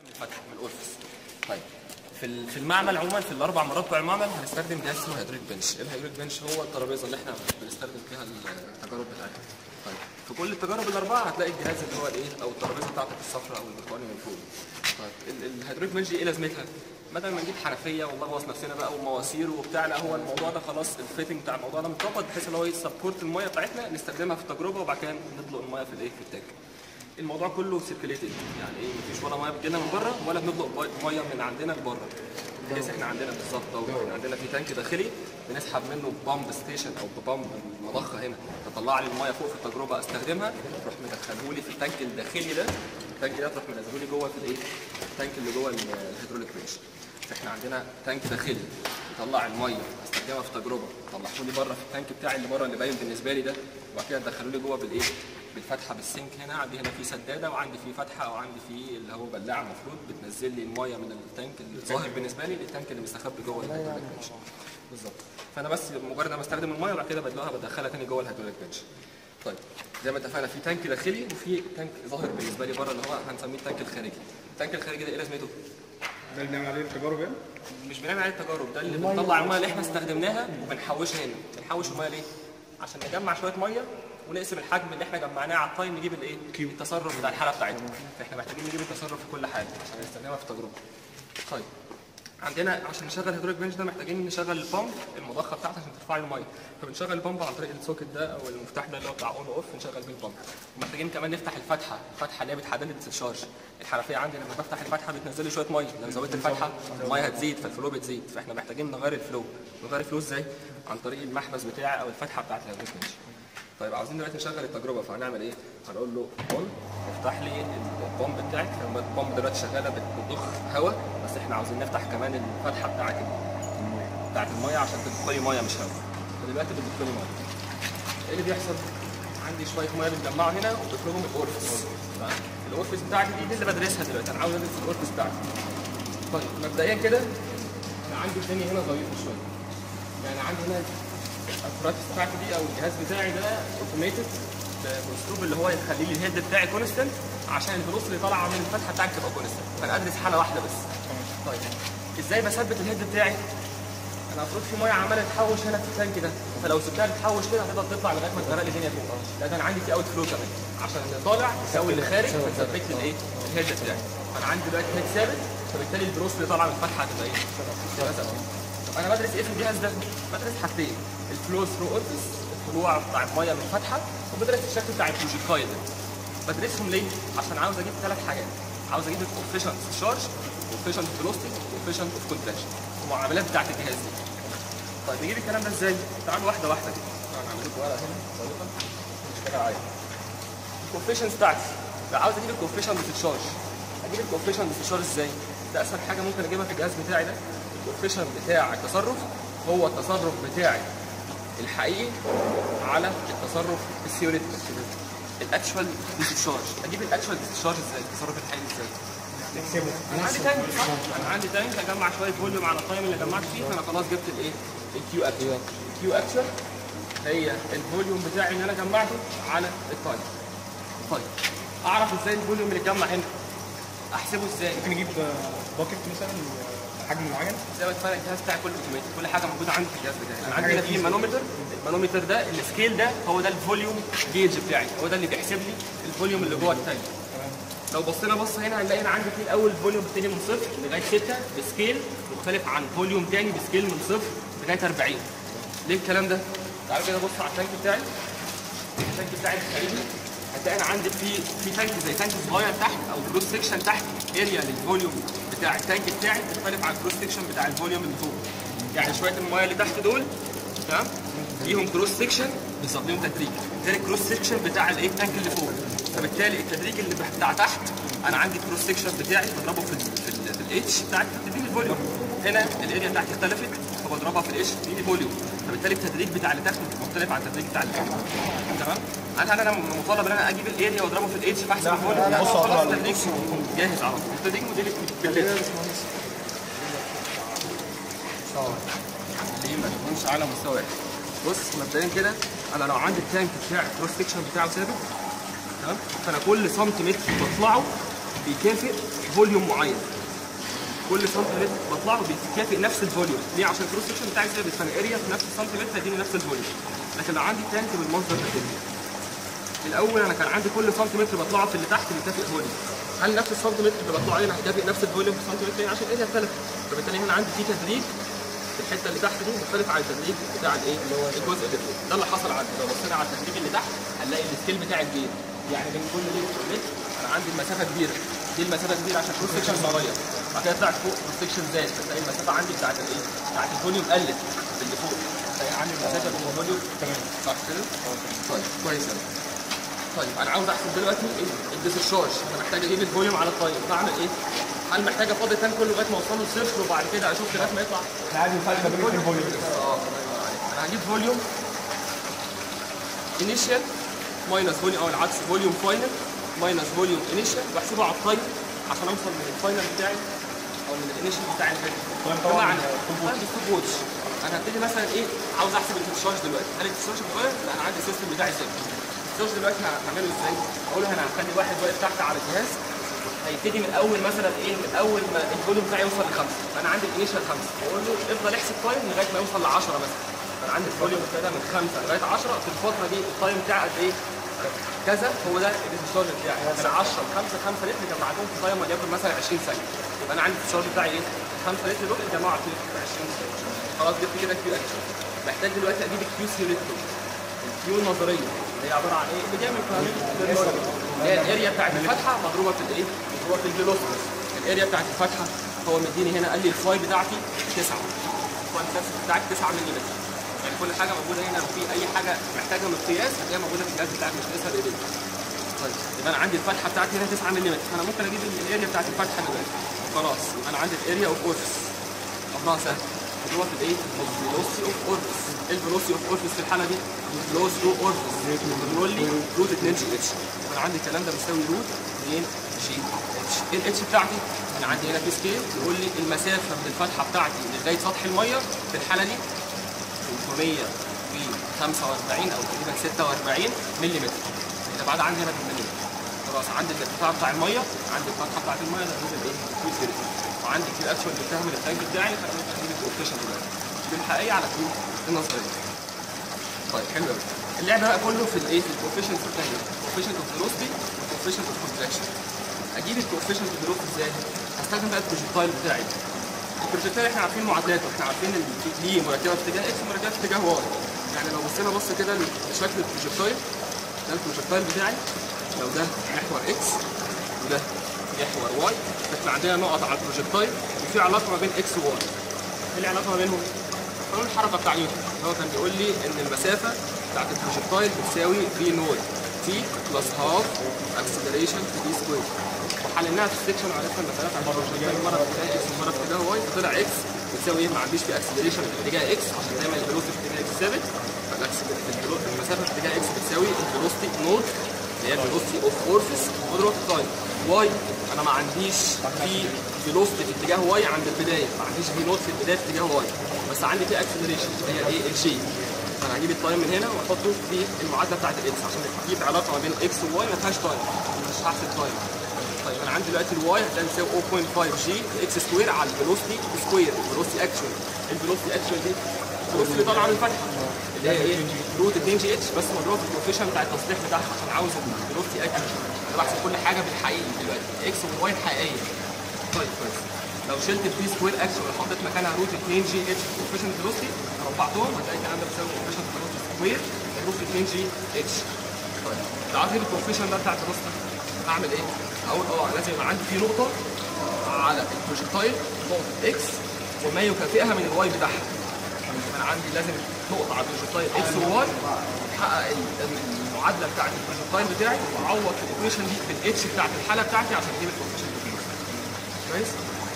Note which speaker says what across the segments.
Speaker 1: فتح من الاورفس طيب في ال- في المعمل عموما في الاربع مرات بتوع المعمل هنستخدم جهاز اسمه هيدروليك بنش الهيدروليك بنش هو الترابيزه اللي احنا بنستخدم فيها التجارب بتاعتنا طيب في كل التجارب الاربعه هتلاقي الجهاز اللي هو الايه او الترابيزه بتاعتك الصفراء او البرتقالي من فوق طيب ال- الهيدروليك بنش دي ايه لازمتها بدل ما نجيب حنفيه والله باظ نفسنا بقى ومواسير وبتاع لا هو الموضوع ده خلاص الفيتنج بتاع الموضوع ده متظبط بحيث ان هو يسبورت الميه بتاعتنا نستخدمها في التجربه وبعد كده نطلق الميه في الايه في التانك الموضوع كله سيركيليتد يعني ايه مفيش ولا ميه بتجيلنا من بره ولا بنطلق بي- ميه من عندنا لبره بحيث احنا عندنا بالظبط أهو، احنا عندنا في تانك داخلي بنسحب منه بامب ستيشن او ببامب مضخه هنا تطلع لي الميه فوق في التجربه استخدمها تروح مدخله لي في التانك الداخلي ده التانك ده تروح منزله لي جوه في الايه التانك اللي جوه ال- الهيدروليك بريش فاحنا عندنا تانك داخلي يطلع الميه استخدمها في تجربه طلعوا لي بره في التانك بتاعي اللي بره اللي باين بالنسبه لي ده وبعد كده تدخلوا لي جوه بالايه بالفتحه بالسنك هنا عندي هنا في سداده وعندي في فتحه وعندي في اللي هو بلاعه المفروض بتنزل لي الميه من التانك اللي ظاهر بالنسبه لي للتانك اللي مستخبي جوه الهيدروليك بنش بالظبط فانا بس مجرد ما بستخدم الميه وبعد كده بدلقها بدخلها تاني جوه الهيدروليك بنش طيب زي ما اتفقنا في تانك داخلي وفي تانك ظاهر بالنسبه لي بره اللي هو هنسميه التانك الخارجي التانك الخارجي ده ايه لازمته؟
Speaker 2: ده اللي بنعمل عليه التجارب يعني
Speaker 1: مش بنعمل عليه التجارب ده اللي بنطلع الميه اللي احنا استخدمناها وبنحوشها هنا بنحوش الميه ليه عشان نجمع شويه ميه ونقسم الحجم اللي احنا جمعناه على التايم نجيب الايه التصرف بتاع الحاله بتاعتنا فاحنا محتاجين نجيب التصرف في كل حاجه عشان نستخدمها في التجربه طيب عندنا عشان نشغل الهيدروليك بنش ده محتاجين نشغل البامب المضخه بتاعته عشان ترفع لي الميه فبنشغل البامب عن طريق السوكت ده او المفتاح ده اللي هو بتاع اون اوف نشغل بيه البامب ومحتاجين كمان نفتح الفتحه الفتحه اللي هي بتحدد الديسشارج الحنفيه عندي لما بفتح الفتحه بتنزل لي شويه ميه لو زودت الفتحه الميه هتزيد فالفلو بتزيد فاحنا محتاجين نغير الفلو نغير الفلو ازاي عن طريق المحبس بتاعي او الفتحه بتاعت الهيدروليك بنش طيب عاوزين دلوقتي نشغل التجربه فهنعمل ايه؟ هنقول له اون افتح لي البامب بتاعك البامب دلوقتي شغاله بتضخ هواء بس احنا عاوزين نفتح كمان الفتحه بتاعت ال- بتاعت الميه عشان تدخل لي ميه مش هواء فدلوقتي بتدخل لي ميه ايه اللي بيحصل؟ عندي شويه ميه بتجمعوا هنا وبتخرجوا من الاورفس تمام؟ الاورفس بتاعتي دي, دي اللي بدرسها دلوقتي انا عاوز ادرس الاورفس بتاعتي طيب مبدئيا كده انا عندي الدنيا هنا ظريفه شويه يعني عندي هنا الابراتس بتاعتي دي او الجهاز بتاعي ده اوتوميتد باسلوب اللي هو يخلي لي الهيد بتاعي كونستنت عشان الفلوس اللي طالعه من الفتحه بتاعتي تبقى كونستنت فانا ادرس حاله واحده بس طيب ازاي بثبت الهيد بتاعي انا المفروض في ميه عماله تحوش هنا في التانك ده فلو سبتها تتحوش كده هتفضل تطلع لغايه ما تغرق لي الدنيا فوق لا ده انا عندي في اوت فلو كمان عشان اللي طالع يساوي اللي خارج فتثبت لي الايه الهيد بتاعي انا عندي دلوقتي هيد ثابت فبالتالي الفلوس اللي طالعه من الفتحه هتبقى ايه؟ هتبقى ثابته طب انا بدرس ايه في الجهاز ده؟ بدرس حاجتين الفلو ثرو اورفيس الطلوع بتاع الميه من الفتحه وبدرس الشكل بتاع البروجيكايل ده بدرسهم ليه؟ عشان عاوز اجيب ثلاث حاجات عاوز اجيب الكوفيشنت شارج كوفيشنت فيلوستي كوفيشنت اوف كونتراكشن المعاملات بتاعت الجهاز دي طيب نجيب الكلام ده ازاي؟ تعالوا واحده واحده كده انا هعمل لكم ورقه هنا طريقه نشتغل عليها الكوفيشنت بتاعتي لو عاوز اجيب الكوفيشنت في الشارج اجيب الكوفيشنت في الشارج ازاي؟ ده اسهل حاجه ممكن اجيبها في الجهاز بتاعي ده الكوفيشنت بتاع التصرف هو التصرف بتاعي الحقيقي على التصرف الثيوريتيكال الاكشوال ديسشارج اجيب الاكشوال ديسشارج ازاي؟ التصرف الحقيقي ازاي؟ انا عندي تانك صح؟ انا عندي تانك اجمع شويه فوليوم على التايم اللي جمعت فيه فانا خلاص جبت الايه؟ الكيو اكشوال الكيو اكشوال هي الفوليوم بتاعي اللي انا جمعته على التايم طيب اعرف ازاي الفوليوم اللي اتجمع هنا احسبه ازاي؟
Speaker 2: ممكن نجيب باكت مثلا حجم معين
Speaker 1: زي ما اتفقنا الجهاز بتاعي كله اوتوماتيك كل حاجه موجوده عندي في الجهاز بتاعي انا عندي هنا في مانومتر المانومتر ده السكيل ده هو ده الفوليوم جيج بتاعي هو ده اللي بيحسب لي الفوليوم اللي جوه التانك لو بصينا بص هنا هنلاقي انا عندي في الاول فوليوم بيبتدي من صفر لغايه 6 بسكيل مختلف عن فوليوم تاني بسكيل من صفر لغايه 40 ليه الكلام ده؟ تعالوا كده بص على التانك بتاعي التانك بتاعي الخارجي هتلاقي انا عندي في في تانك زي تانك صغير تحت او كروس سكشن تحت اريا للفوليوم بتاع التانك بتاعي مختلف عن الكروس سكشن بتاع الفوليوم اللي فوق يعني شويه المايه اللي تحت دول تمام ليهم كروس سكشن بالظبط ليهم تدريج غير الكروس سكشن بتاع الايه التانك اللي فوق فبالتالي التدريج اللي بتاع تحت انا عندي الكروس سكشن بتاعي بضربه في ال في ال في الاتش بتاع تدريج الفوليوم هنا الاريا بتاعتي اختلفت فبضربها في الاتش تديني فوليوم فبالتالي التدريج بتاع اللي تحت مختلف عن التدريج بتاع اللي فوق تمام انا هل انا مطالب ان انا اجيب الاريا واضربه في الاتش فاحسب الفوليوم لا خلاص التدريج جاهز على طول التدريج موديل بالليل ليه ما تكونش على مستوى واحد بص مبدئيا كده انا لو عندي التانك بتاع الكروس سكشن بتاعه ثابت تمام فانا كل سنتيمتر بطلعه بيكافئ فوليوم معين كل سنتيمتر بطلعه بيكافئ نفس الفوليوم ليه عشان الكروس سكشن بتاعي ثابت فانا اريا في نفس السنتيمتر هيديني نفس الفوليوم لكن لو عندي تانك بالمنظر ده كده الاول انا كان عندي كل سنتيمتر بطلعه في اللي تحت بيكافئ فوليوم هل نفس السنتيمتر اللي بطلعه عليه هيكافئ نفس الفوليوم في السنتيمتر ليه؟ عشان الاريا اختلفت فبالتالي هنا عندي في تدريج في الحته اللي تحت دي مختلف عن التدريج بتاع الايه اللي هو الجزء اللي فوق ده اللي حصل عندي لو بصينا على التدريج اللي تحت هنلاقي السكيل بتاع الجيل يعني بين كل ليد وليد انا عندي المسافه كبيره دي المسافه كبيره عشان كروس سكشن صغير بعد كده طلعت فوق كروس سكشن زاد فتلاقي المسافه عندي بتاعت الايه بتاعت الفوليوم قلت اللي فوق تلاقي عندي المسافه بين الفوليوم
Speaker 2: تمام
Speaker 1: صح كده؟ طيب كويس أوي. طيب انا عاوز احسب دلوقتي الديسشارج انا محتاج اجيب الفوليوم على الطيب بعمل ايه؟ هل محتاج افضي التانك كله لغايه ما اوصله لصفر وبعد كده اشوف لغايه ما يطلع
Speaker 2: احنا عادي الفرق ما بين الاثنين فوليوم
Speaker 1: اه الله ينور عليك. انا هجيب فوليوم انيشال ماينس فوليوم او العكس فوليوم فاينل ماينس فوليوم انيشال واحسبه على الطيب عشان اوصل من الفاينل بتاعي او من الانيشال بتاعي الفاتح
Speaker 2: طيب طبعاً
Speaker 1: بمعنى
Speaker 2: ستوب
Speaker 1: طيب ستوب ووتش انا هبتدي مثلا ايه عاوز احسب الديسشارج دلوقتي هل الديسشارج اتغير؟ لا انا عندي السيستم بتاعي ثابت الديسشارج دلوقتي هعمله ازاي؟ اقول له انا هخلي واحد واقف تحت على الجهاز هيبتدي من اول مثلا ايه من اول ما الفوليوم بتاعي يوصل لخمسه فانا عندي الانيشال خمسه واقول له افضل احسب تايم لغايه ما يوصل ل 10 مثلا فانا عندي الفوليوم ابتدى من خمسه لغايه 10 في الفتره دي التايم بتاعي قد ايه؟ كذا هو ده الديسشارج بتاعي من 10 ل 5 5 لتر جمعتهم في تايم وليكن مثلا 20 ثانيه يبقى انا عندي الديسشارج بتاعي ايه؟ 5 لتر دول اتجمعوا في 20 ثانيه خلاص جبت كده كيو اكشن محتاج دلوقتي اجيب الكيو سيوليتو الكيو النظريه اللي هي عباره عن ايه؟ اللي جايه من قوانين الفيرمولي. اللي هي الاريا بتاعت الفتحه مضروبه في الايه؟ مضروبه في الفيلوسيتي الاريا بتاعت الفتحه هو مديني هنا قال لي الفاي بتاعتي 9 الفاي بتاعتي 9 مللي يعني كل حاجه موجوده هنا لو في اي حاجه محتاجه مقياس هتلاقيها موجوده في الجهاز بتاعك مش لسه بايديك طيب يبقى انا عندي الفتحه بتاعتي هنا 9 مللي فانا ممكن اجيب الاريا بتاعت الفتحه دلوقتي خلاص يبقى انا عندي الاريا اوف اورفس امرها سهل اللي هو في الايه؟ الفيلوسي اوف اورفس ايه الفيلوسي اوف اورفس في الحاله دي؟ فيلوس رو اورفس بنقول لي روت 2 جي اتش انا عندي الكلام ده بيساوي روت 2 جي اتش ايه الاتش بتاعتي؟ انا عندي هنا في سكيل يقول لي المسافه من الفتحه بتاعتي لغايه سطح الميه في الحاله دي 345 او تقريبا 46 ملم اللي بعد عندي هنا 8 خلاص عندي الارتفاع بتاع الميه عندي الفتحه بتاعت الميه ده نزل ايه؟ كيو سيري وعندي كيو اكشوال بيتهم من التانك بتاعي فانا ممكن اجيب الكوفيشن دلوقتي كيو الحقيقيه على كيو النظريه طيب حلو قوي اللعب بقى كله في الايه؟ في الكوفيشنت الثانيه الكوفيشنت اوف فيلوسيتي والكوفيشنت اوف كونتراكشن اجيب الكوفيشنت اوف فيلوسيتي ازاي؟ هستخدم بقى البروجكتايل بتاعي البروجكتايل احنا عارفين معادلاته احنا عارفين ان ليه مركبه في اتجاه اكس ومركبه في اتجاه واي يعني لو بصينا بص كده لشكل البروجكتايل ده البروجكتايل بتاعي لو ده محور اكس وده محور واي احنا عندنا نقط على البروجكتايل وفي علاقه ما بين اكس وواي ايه العلاقه ما بينهم؟ قانون الحركه بتاع نيوتن هو كان بيقول لي ان المسافه بتاعت البروجكتايل بتساوي في نود تي بلس هاف اكسلريشن في دي سكوير وحللناها في السكشن وعرفنا المسافه بتاعت البروجكتايل مره في اتجاه اكس ومره في اتجاه واي فطلع اكس بتساوي ايه ما عنديش في اكسلريشن في اتجاه اكس عشان دايما الفيلوسيتي في اتجاه اكس ثابت فالاكسلريشن المسافه في اتجاه اكس بتساوي الفيلوسيتي نود اللي هي الفيلوسيتي اوف اورفيس مضروبه في التايم واي انا ما عنديش في فيلوسيتي في اتجاه واي عند البدايه ما عنديش في نود في البدايه في اتجاه واي بس عندي في اكسلريشن اللي هي ايه الجي فانا هجيب التايم من هنا واحطه في المعادله بتاعت الاكس عشان تجيب علاقه ما بين اكس وواي ما فيهاش تايم مش هحسب تايم طيب انا عندي دلوقتي الواي هتلاقي بتساوي 0.5 جي اكس سكوير على الفيلوسيتي سكوير الفيلوسيتي اكشوال الفيلوسيتي اكشوال دي الفيلوسيتي اللي طالعه من الفتحه اللي هي ايه روت 2 جي اتش بس مضروبه في الكوفيشن بتاع التصليح بتاعها عشان عاوز الفيلوسيتي اكشوال انا بحسب كل حاجه بالحقيقي دلوقتي اكس والواي الحقيقيه طيب كويس لو شلت البي سكوير اكشن وحطيت مكانها روت 2 جي اتش كوفيشن فيلوسيتي ربعتهم هتلاقي الكلام ده بيساوي كوفيشن فيلوسيتي سكوير روت 2 جي اتش طيب لو عايز اجيب الكوفيشن ده بتاع الفيلوسيتي هعمل ايه؟ اقول اه لازم يبقى عندي في نقطه على البروجكتايل نقطه اكس وما يكافئها من الواي بتاعها انا عندي لازم نقطه على البروجكتايل اكس وواي تحقق ال- المعادله بتاعت البروجكتايل بتاعي واعوض في الايكويشن دي بالاتش بتاعت الحاله بتاعتي عشان اجيب الكوفيشن كويس؟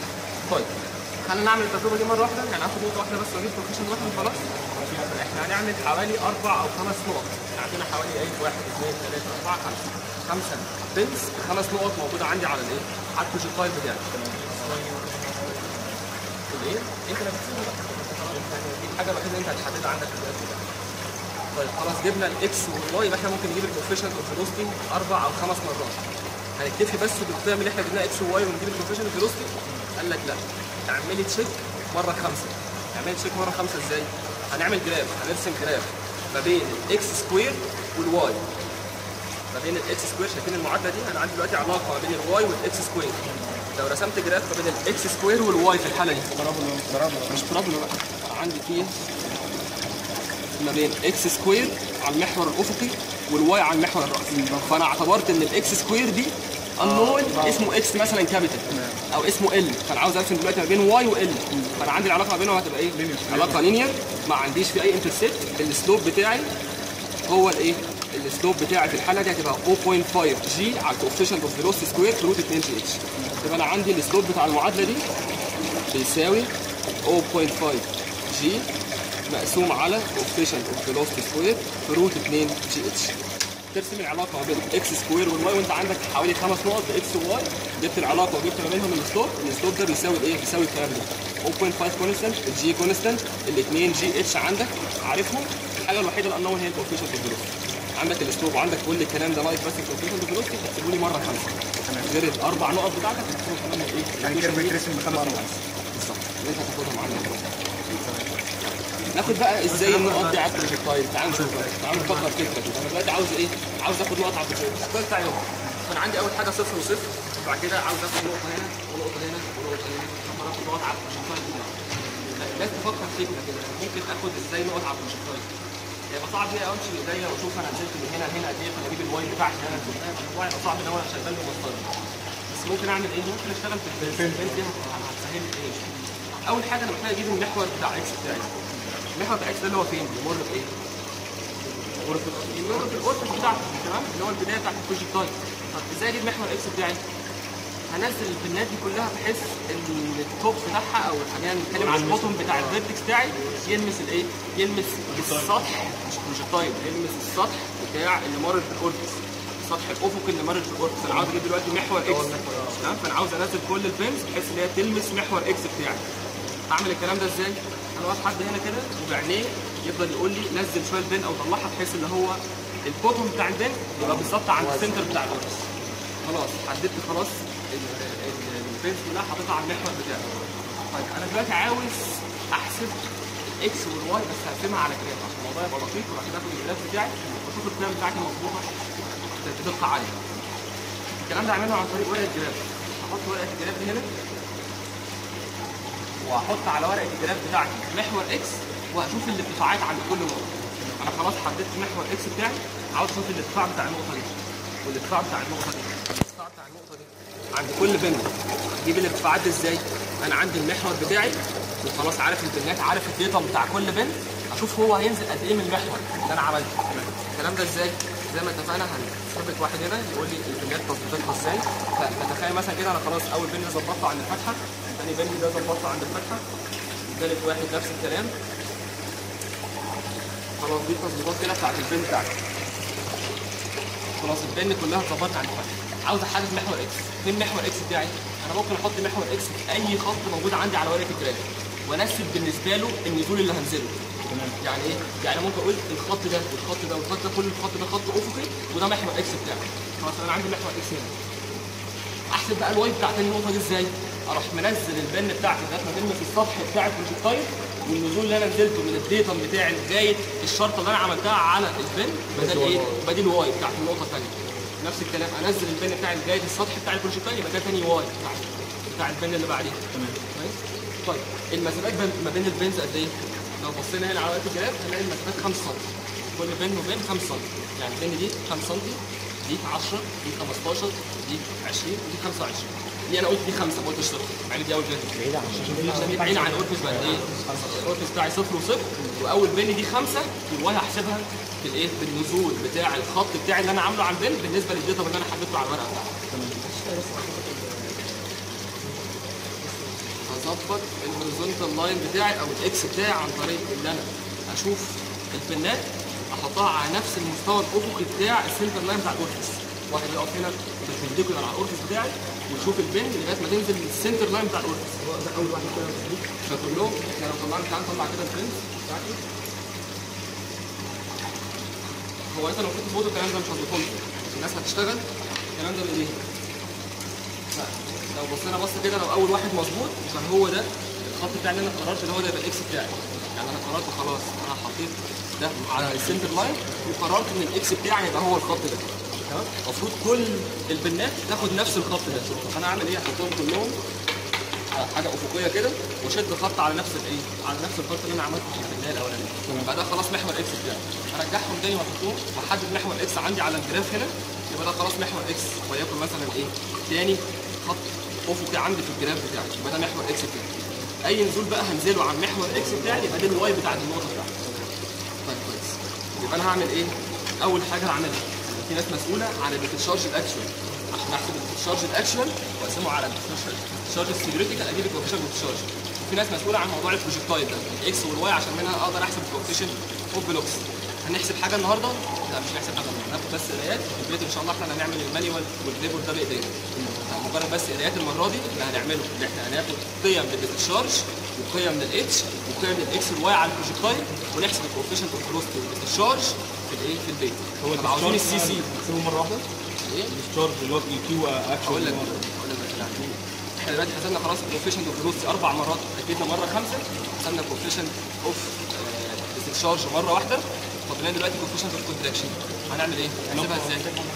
Speaker 1: طيب خلينا نعمل التجربه دي مره واحده يعني هاخد نقطه واحده بس واجيب كوفيشن واحد وخلاص احنا هنعمل حوالي اربع او خمس نقط احنا عندنا حوالي ايه واحد اثنين ثلاثه اربعه خمسه خمسه بنز خمس نقط موجوده عندي على الايه؟ على البروجكتايل بتاعي الايه؟ انت اللي هتحسبها بقى دي الحاجه الوحيده اللي انت هتحددها عندك في الجهاز بتاعك طيب خلاص جبنا الاكس والواي يبقى احنا ممكن نجيب الكوفيشنت اوف فيلوسيتي اربع او خمس مرات هنكتفي بس بالقيم اللي احنا جبناها اكس وواي ونجيب البروفيشنال فيلوسيتي قال لك لا تعملي تشيك مره خمسه تعملي تشيك مره خمسه ازاي؟ هنعمل جراف هنرسم جراف ما بين الاكس سكوير والواي ما بين الاكس سكوير شايفين المعادله دي انا عندي دلوقتي علاقه ما بين الواي والاكس سكوير لو رسمت جراف ما بين الاكس سكوير والواي في الحاله دي مش بارابولا بقى أنا عندي فيه ما بين اكس سكوير على المحور الافقي والواي على المحور الراسي فانا اعتبرت ان الاكس سكوير دي النون اسمه اكس مثلا كابيتال او اسمه ال فانا عاوز ارسم دلوقتي ما بين واي وال فانا عندي العلاقه ما بينهم هتبقى ايه؟ علاقه لينير ما عنديش في اي انترسبت السلوب بتاعي هو الايه؟ السلوب بتاعي في الحاله دي هتبقى 0.5 جي على الكوفيشنت اوف فيلوسيتي سكوير في روت 2 جي اتش يبقى انا عندي السلوب بتاع المعادله دي بيساوي 0.5 جي مقسوم على coefficient of velocity سكوير في روت 2 جي اتش ترسم العلاقه ما بين اكس سكوير والواي وانت عندك حوالي خمس نقط باكس وواي جبت العلاقه وجبت ما بينهم السلوب السلوب ده بيساوي ايه؟ بيساوي الكلام ده 0.5 كونستنت الجي كونستنت الاثنين جي اتش عندك عارفهم الحاجه الوحيده اللي unknown هي الكوفيشنت اوف velocity عندك الاسلوب وعندك كل الكلام ده لايك بس الكوفيشنت اوف velocity هتسيبوا لي مره خمسه غير الاربع نقط بتاعتك هتحسبهم كمان ايه؟
Speaker 2: يعني كده بيترسم بخمس نقط
Speaker 1: بالظبط اللي انت هتاخدها معانا ناخد بقى ازاي النقط دي على البروجكتايل تعال نشوف بقى تعال نفكر فكره كده انا دلوقتي عاوز ايه؟ عاوز اخد نقط على البروجكتايل بتاعي اهو انا عندي اول حاجه صفر وصفر وبعد كده عاوز اخد نقطه هنا ونقطه هنا ونقطه هنا عشان اخد نقط على البروجكتايل بتاعي لازم تفكر فكره كده ممكن اخد ازاي نقط على البروجكتايل هيبقى صعب ليه امشي بايديا واشوف انا نزلت من هنا هنا قد ايه فانا اجيب الواي بتاعتي انا نزلتها الموضوع هيبقى صعب ان هو شغال بمسطره بس ممكن اعمل ايه؟ ممكن اشتغل في البنت البنت دي هتسهل لي ايه؟ اول حاجه انا محتاج اجيب المحور بتاع اكس بتاعي المحور بتاع اكس ده اللي هو فين؟ بيمر بايه؟ بيمر في بيمر في الاوربت بتاعته تمام؟ اللي هو البدايه بتاعت البروجكتايل طب ازاي اجيب محور اكس بتاعي؟ هنزل البنات دي كلها بحيث ان التوب بتاعها او خلينا نتكلم على البوتوم بتاع الفيرتكس بتاعي يلمس الايه؟ يلمس السطح مش بروجكتايل يلمس السطح بتاع اللي مر في الاوربت السطح الافقي اللي مر في الاوربت انا عاوز اجيب دلوقتي محور اكس تمام فانا عاوز انزل كل البنز بحيث ان هي تلمس محور اكس بتاعي هعمل الكلام ده ازاي؟ انا واقف حد هنا كده وبعينيه يفضل يقول لي نزل شويه البن او طلعها بحيث ان هو البوتوم بتاع البن يبقى بالظبط عند السنتر بتاع الاوربت خلاص حددت خلاص البنز كلها حاططها على المحور بتاعي طيب انا دلوقتي عاوز احسب الاكس والواي بس هقسمها على جراف عشان الموضوع يبقى دقيق وبعد كده اخد الجراف بتاعي واشوف القيم بتاعتي مظبوطه بدقه عاليه الكلام ده هعمله عن طريق ورقه جراف هحط ورقه الجراف دي هنا واحط على ورقه الجراف بتاعتي محور اكس واشوف الارتفاعات عند كل نقطه انا خلاص حددت محور اكس بتاعي عاوز اشوف الارتفاع بتاع النقطه دي والارتفاع بتاع النقطه دي الارتفاع بتاع النقطه دي عند كل بن اجيب الارتفاعات دي ازاي انا عندي المحور بتاعي وخلاص عارف البنات عارف الداتا بتاع كل بن اشوف هو هينزل قد ايه من المحور اللي انا عملته الكلام ده ازاي زي ما اتفقنا هنثبت واحد هنا يقول لي البنات تظبيطاتها ازاي فتتخيل مثلا كده انا خلاص اول بن ظبطته عند الفتحه ثاني بن ده ظبطته عند الفتحه ثالث واحد نفس الكلام خلاص دي التظبيطات كده بتاعت البن بتاعتي خلاص البن كلها اتظبطت عند الفتحه عاوز احدد محور اكس فين محور اكس بتاعي انا ممكن احط محور اكس في اي خط موجود عندي على ورقه الجراف وانسب بالنسبه له النزول اللي هنزله يعني ايه؟ يعني ممكن اقول الخط ده والخط ده والخط ده كل الخط ده خط افقي وده محور اكس بتاعي خلاص انا عندي محور اكس هنا احسب بقى الواي بتاعت النقطه دي ازاي؟ اروح منزل البن بتاعتي لغايه ما تلمس السطح بتاع البروجكتايل والنزول اللي انا نزلته من الديتم بتاعي لغايه الشرطه اللي انا عملتها على البن بدل ايه؟ بدل واي بتاعت النقطه الثانيه نفس الكلام انزل البن بتاعي لغايه السطح بتاع البروجكتايل يبقى ده ثاني واي بتاع بتاع البن اللي بعديه تمام طيب المسافات بين- ما بين البنز قد ايه؟ لو بصينا هنا على ورقه الجراف هنلاقي المسافات 5 سم كل بن وبن 5 سم يعني البن دي 5 سم دي 10 دي 15 دي 20 ودي 25 دي انا قلت دي 5 ما قلتش صفر مع ان دي اول بن بعيد عن عشان دي بعيد عن الاورفيس بقد ايه؟ الاورفيس بتاعي صفر وصفر واول بن دي 5 والواي هحسبها بالايه؟ بالنزول بتاع الخط بتاعي اللي انا عامله على البن بالنسبه للداتا اللي انا حددته على الورقه بتاعتي هظبط الهوريزونتال لاين بتاعي او الاكس بتاعي عن طريق ان انا اشوف البنات احطها على نفس المستوى الافقي بتاع السنتر لاين بتاع الاورفيس واحد يقف هنا بيربنديكولار على الاورفيس بتاعي ويشوف البن لغايه ما تنزل السنتر لاين بتاع الاورفيس هو ده اول واحد كده فكلهم احنا لو طلعنا تعالى نطلع كده البنز بتاعتي هو انت لو كنت فوتو الكلام ده مش هتظبطه الناس هتشتغل الكلام ده بايه؟ لو بصينا بص كده لو اول واحد مظبوط يبقى هو ده الخط بتاعي اللي انا قررت ان هو ده يبقى الاكس بتاعي يعني انا قررت خلاص انا حطيت ده على السنتر لاين وقررت ان الاكس بتاعي يبقى هو الخط ده تمام المفروض كل البنات تاخد نفس الخط ده فانا اعمل ايه احطهم كلهم على حاجه افقيه كده واشد خط على نفس الايه على نفس الخط اللي انا عملته في البنايه الاولانيه يبقى ده خلاص محور اكس بتاعي ارجعهم تاني واحطهم واحدد محور اكس عندي على الجراف هنا يبقى ده خلاص محور اكس وليكن مثلا ايه تاني خط افقي عندي في الجراف بتاعي يبقى ده محور اكس بتاعي اي نزول بقى هنزله عن محور اكس بتاعي يبقى ده الواي بتاعت النقطه بتاعتي طيب كويس يبقى انا هعمل ايه اول حاجه هعملها في ناس مسؤوله عن الديتشارج الاكشوال عشان احسب الديتشارج الاكشوال واقسمه على الديتشارج الثيوريتيكال اجيب الكوفيشنت ديتشارج في ناس مسؤوله عن موضوع البروجكتايل ده الاكس والواي عشان منها اقدر احسب الكوفيشنت اوف بلوكس هنحسب حاجه النهارده؟ لا مش هنحسب حاجه النهارده هناخد بس قرايات في البيت ان شاء الله احنا هنعمل المانيوال والريبور ده بايدينا مجرد بس قرايات المره دي اللي هنعمله ان احنا هناخد قيم للديتشارج وقيم للاتش وقيم للاكس والواي على البروجكتايل ونحسب الكوفيشنت اوف فيلوسيتي والديتشارج في الايه في البيت
Speaker 2: هو
Speaker 1: طب عاوزين السي سي
Speaker 2: نحسبه مره واحده
Speaker 1: ايه
Speaker 2: الديسشارج اللي هو الكيو اكشن
Speaker 1: هقول لك هقول لك يعني احنا دلوقتي حسبنا خلاص الكوفيشنت اوف فيلوسيتي اربع مرات اكدنا مره خمسه حسبنا الكوفيشنت اوف ديتشارج مره واحده فاضل لنا دلوقتي كوفيشنت اوف كونتراكشن هنعمل ايه؟ هنحسبها ازاي؟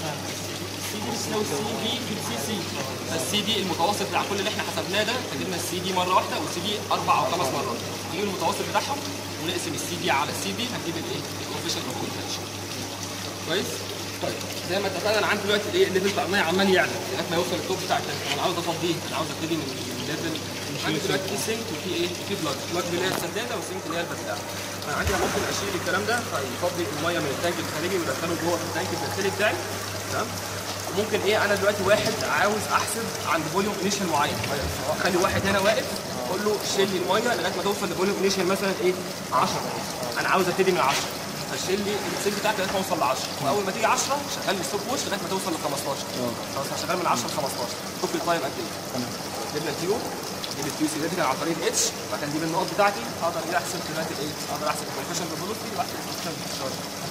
Speaker 1: السي دي بتساوي السي دي في السي سي فالسي دي المتوسط بتاع كل اللي احنا حسبناه ده فجبنا السي دي مره واحده والسي دي اربع او خمس مرات نجيب المتوسط بتاعهم ونقسم السي دي على السي دي هنجيب الايه؟ الكوفيشنت اوف كونتراكشن كويس؟ طيب زي ما اتفقنا انا عندي دلوقتي الايه الليفل بتاع الميه عمال يعلى لغايه ما يوصل التوب بتاع التانك انا عاوز افضيه انا عاوز ابتدي من الليفل عندي دلوقتي في سينك وفي ايه؟ في بلاج بلاج اللي هي السداده والسينك اللي هي البتاعه انا عندي أنا ممكن اشيل الكلام ده فيفضي الميه من التانك الخارجي ويدخله جوه في التانك الداخلي بتاعي تمام ممكن ايه انا دلوقتي واحد عاوز احسب عند فوليوم انيشال معين اخلي واحد هنا واقف اقول له شيل لي الميه لغايه ما توصل لفوليوم انيشال مثلا ايه 10 انا عاوز ابتدي من 10 فشيل لي السيل بتاعتي لغايه ما اوصل ل 10 واول ما تيجي 10 شغل لي ستوب ووش لغايه ما توصل ل 15 خلاص انا شغال من 10 ل 15 شوف التايم قد ايه جبنا الكيو جيب الكيو سي ريتنج عن طريق الاتش بعد كده اجيب النقط بتاعتي اقدر ايه احسب دلوقتي الايه اقدر احسب الكونفشن فيلوسيتي واحسب الكونفشن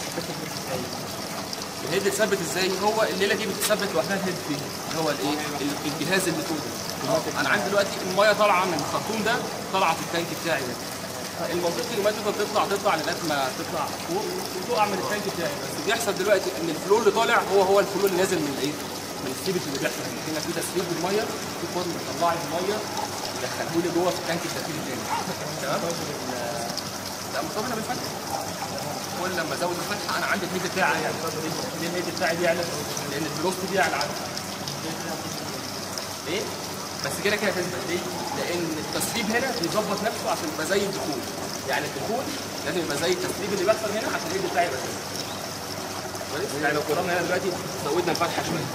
Speaker 1: الهيد اتثبت ازاي هو الليله دي بتثبت لوحدها الهيد فيه اللي هو الايه ال- الجهاز اللي فوق ده انا عندي دلوقتي الميه طالعه من الخرطوم ده طالعه في التانك بتاعي ده المنطقي الميه تفضل تطلع تطلع لغايه ما تطلع فوق وتقع من التانك بتاعي بس اللي بيحصل دلوقتي ان الفلو اللي طالع هو هو الفلو اللي نازل من الايه؟ من السيبت اللي بيحصل هنا هنا في تسريب بالميه في فرن بيطلع لي الميه يدخله لي جوه في التانك الداخلي تاني تمام؟ لا مرتبطه بالفتح كل لما ازود الفتحه انا عندي الهيد بتاعي يعني ليه الهيد بتاعي بيعلى؟ لان الفلوسيتي بيعلى عندي ليه؟ بس كده كده تثبت ليه؟ لان التسريب هنا بيظبط نفسه عشان يبقى زي الدخول يعني الدخول لازم يبقى زي التسريب اللي بيحصل هنا عشان الهيد بتاعي يبقى ثابت. كويس؟ يعني لو قررنا هنا دلوقتي زودنا الفتحه شويه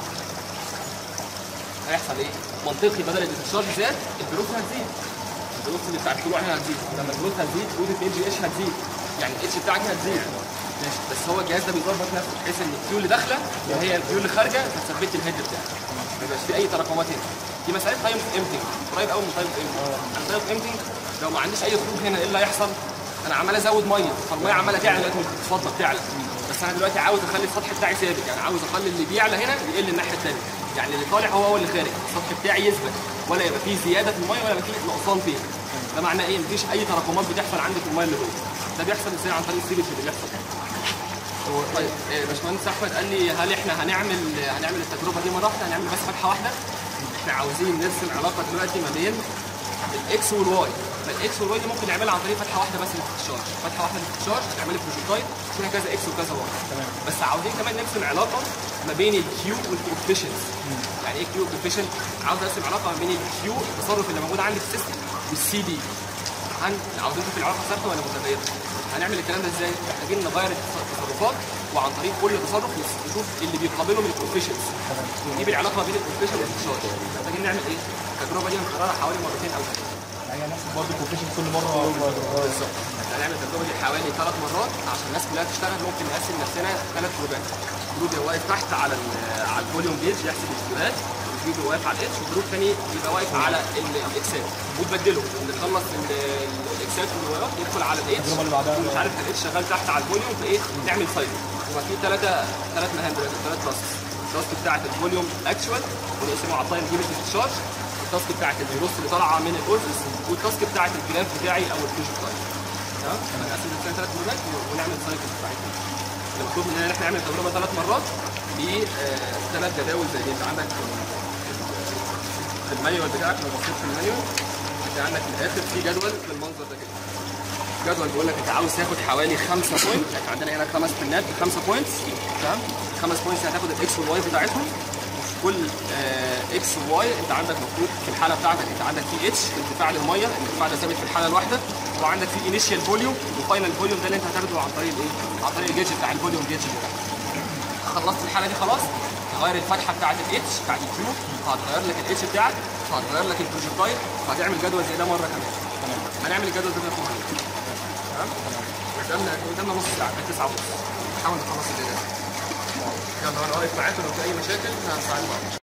Speaker 1: هيحصل ايه؟ منطقي بدل الديسشارج زاد الفلوس هتزيد الفلوس اللي بتاع الطلوع هنا هتزيد لما الفلوس هتزيد قوه ال بي اتش هتزيد يعني الاتش بتاعك هتزيد ماشي بس هو الجهاز ده بيظبط نفسه بحيث ان الكيو اللي داخله هي الكيو اللي خارجه فتثبت الهيد بتاعك ما يبقاش في اي تراكمات هنا دي مساله تايم امتنج قريب قوي من تايم امتنج انا تايم امتنج لو ما عنديش اي خروج هنا ايه اللي هيحصل؟ انا عمال ازود ميه فالميه عماله تعلى دلوقتي مش بتتفضل تعلى بس انا دلوقتي عاوز اخلي السطح بتاعي ثابت يعني عاوز اخلي اللي بيعلى هنا يقل الناحيه الثانيه يعني اللي طالع هو هو اللي خارج السطح بتاعي يثبت ولا يبقى فيه زياده في الميه ولا يبقى فيه نقصان فيها ده معناه ايه مفيش اي تراكمات بتحصل عندي في الميه اللي جوه ده بيحصل ازاي عن طريق السيبج اللي بيحصل طيب إيه، باشمهندس احمد قال لي هل احنا هنعمل هنعمل التجربه دي مره واحده هنعمل بس فتحه واحده احنا عاوزين نرسم علاقه دلوقتي ما بين الاكس والواي فالاكس والواي دي ممكن نعملها عن طريق فتحه واحده بس للتشارج فتحه واحده للتشارج هتعملي بروتوتايب فيها كذا اكس وكذا واي بس عاوزين كمان نرسم علاقه ما بين الكيو والكوفيشنت يعني ايه كيو والكوفيشنت عاوز ارسم علاقه ما بين الكيو التصرف اللي موجود عندي في السيستم والسي دي هن عاوزين نشوف العلاقه ثابته ولا متغيره هنعمل الكلام ده ازاي محتاجين نغير التصرفات وعن طريق كل تصرف نشوف اللي بيقابله من الكوفيشنتس ونجيب العلاقه ما بين الكوفيشنت والتشارج محتاجين نعمل ايه التجربه دي هنكررها حوالي مرتين او ثلاثه
Speaker 2: يعني نفس برضه كوفيشن كل مره
Speaker 1: بالظبط احنا هنعمل التجربه دي حوالي ثلاث مرات عشان الناس كلها تشتغل ممكن نقسم نفسنا ثلاث جروبات جروب يبقى واقف تحت على ال- على الفوليوم بيج يحسب الفيديوهات وجروب يبقى واقف على الاتش وجروب ثاني يبقى واقف على ال- الاكسات وتبدله اللي خلص ال- ال- الاكسات والوايرات يدخل على الاتش
Speaker 2: التجربة اللي بعدها.
Speaker 1: مش عارف الاتش شغال تحت على الفوليوم فايه نعمل سايكل يبقى في ثلاثه ثلاث مهام دلوقتي ثلاث تاسكس التاسك بتاعت الفوليوم اكشوال ونقسمه على التايم جيب التشارج التاسك بتاعت الفيروس اللي طالعه من الاورفس والتاسك بتاعت الجراف بتاعي او البروجكتايل تمام انا هقسم الانسان ثلاث جروبات ونعمل سايكل بتاعتنا المطلوب مننا ان احنا نعمل تجربه ثلاث مرات بثلاث جداول زي دي انت عندك في المانيوال بتاعك لو بصيت في المانيوال انت عندك في الاخر في جدول بالمنظر ده كده جدول بيقول لك انت عاوز تاخد حوالي 5 بوينت يعني عندنا هنا خمس بنات بخمسه بوينتس تمام خمس بوينتس هتاخد الاكس والواي بتاعتهم وفي كل اكس وواي انت عندك المفروض في الحاله بتاعتك انت عندك في اتش ارتفاع للميه الارتفاع ده ثابت في الحاله الواحده وعندك في انيشال فوليوم وفاينل فوليوم ده اللي انت هتاخده عن طريق الايه؟ عن طريق الجيج بتاع الفوليوم جيج بتاعك خلصت الحاله دي خلاص هتغير الفتحه بتاعت الاتش بتاعت الكيو هتغير لك الاتش بتاعك وهتغير لك البروجكتايل وهتعمل جدول زي ده مره كمان هنعمل الجدول ده في تمام قدامنا قدامنا نص ساعه بقت 9 ونص نحاول نخلص الليله يلا انا واقف معاكم لو في اي مشاكل هنساعدكم